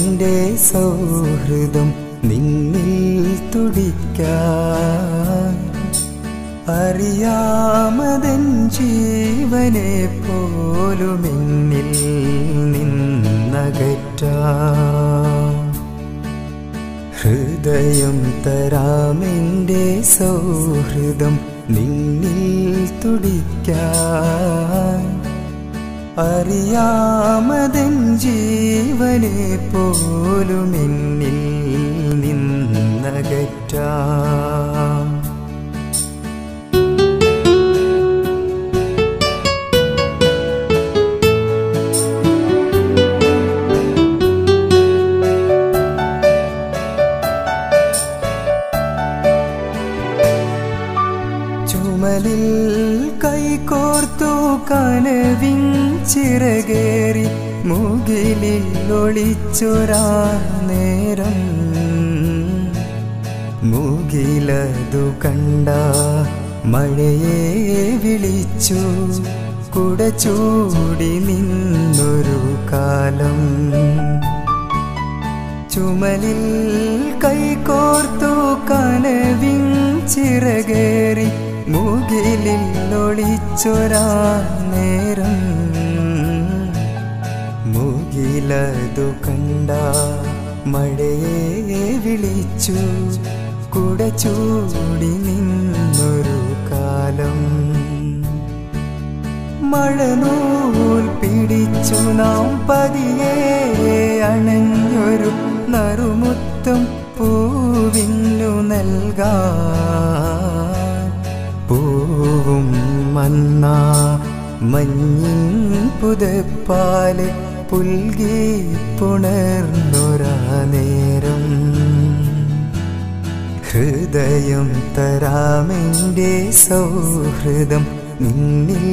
തരാമെൻ്റെ സൗഹൃദം നിന്നിൽ തുടിക്കാൻ അറിയാമതൻ ജീവനെ പോലും എന്നിൽ നിന്നകറ്റാം ഹൃദയം തരാമെൻ്റെ സൗഹൃദം നിന്നിൽ തുടിക്കാൻ അറിയാമതൻ ജീവനെ പോലും എന്നിൽ നിന്നകറ്റാം ചുമലിൽ കൈകോർത്തു കനവിൻ ചിറകേറി മുകിലിൽ ഒളിച്ചൊരാ നേരം മുകിലതു കണ്ട മഴയെ വിളിച്ചു കുട ചൂടി നിന്നൊരു കാലം ചുമലിൽ കൈകോർത്തു കനവിൻ ചിറകേറി മുകിലിൽ ഒളിച്ചൊരാ നേരം മുകിലതു കണ്ട മഴയെ വിളിച്ചു കുട ചൂടി നിന്നൊരു കാലം മഴനൂൽ പിടിച്ചു നാം പതിയെ അണഞ്ഞൊരു നറുമുത്തം പൂവിന്നു നൽകാൻ പൂവും മന്ന മഞ്ഞിൻ പുതപ്പാലെ പുൽകി പുണർന്നൊരാ നേരം ഹൃദയം തരാമെൻ്റെ സൗഹൃദം നിന്നിൽ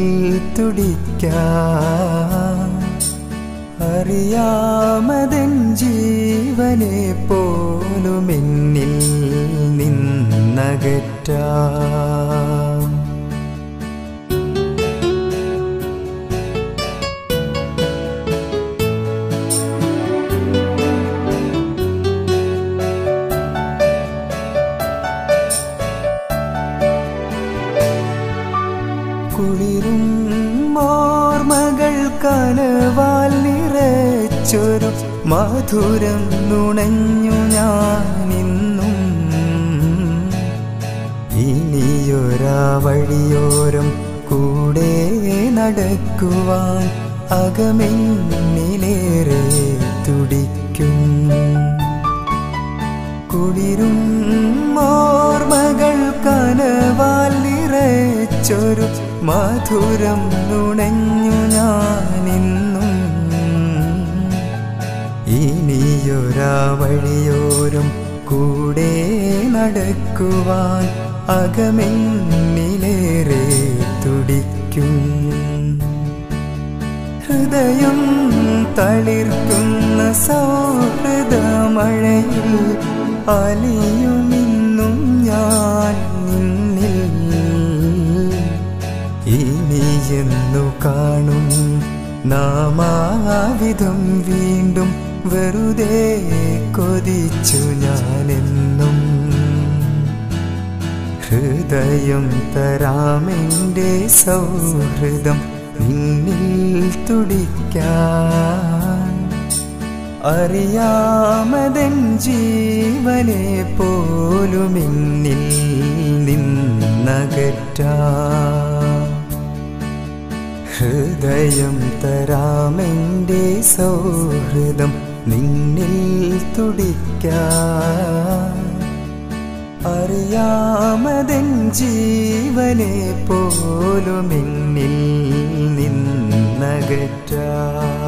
തുടിക്കാൻ അറിയാമതൻ ജീവനെ പോലും എന്നിൽ നിന്നകറ്റാം കുളിരും ഓർമ്മകൾ കനവാൽ നിറച്ചൊരു മധുരം നുണഞ്ഞു ഞാനിന്നും ഇനിയൊരാ വഴിയോരം കൂടെ നടക്കുവാൻ അകമെന്നിലേറെ തുടിക്കും കുളിരും ഓർമ്മകൾ കനവാൽ നിറച്ചൊരു മധുരം നുണഞ്ഞു ഞാനിന്നും ഇനിയൊരാ വഴിയോരം കൂടെ നടക്കുവാൻ അകമെന്നിലേറെ തുടിക്കും ഹൃദയം തളിർക്കുന്ന സൗഹൃദമഴയിൽ അലിയുമിന്നും ഞാൻ നിന്നിൽ ഇനിയെന്നു കാണും നാമാവിധം വീണ്ടും വെറുതെ കൊതിച്ചു ഞാനെന്നും ഹൃദയം തരാമെൻ്റെ സൗഹൃദം നിന്നിൽ തുടിക്കാൻ അറിയാമതൻ ജീവനെ പോലും എന്നിൽ നിന്നകറ്റാം ഹൃദയം തരാമെൻ്റെ സൗഹൃദം നിന്നിൽ തുടിക്കാൻ അറിയാമതൻ ജീവനെ പോലും എന്നിൽ നിന്നകറ്റാം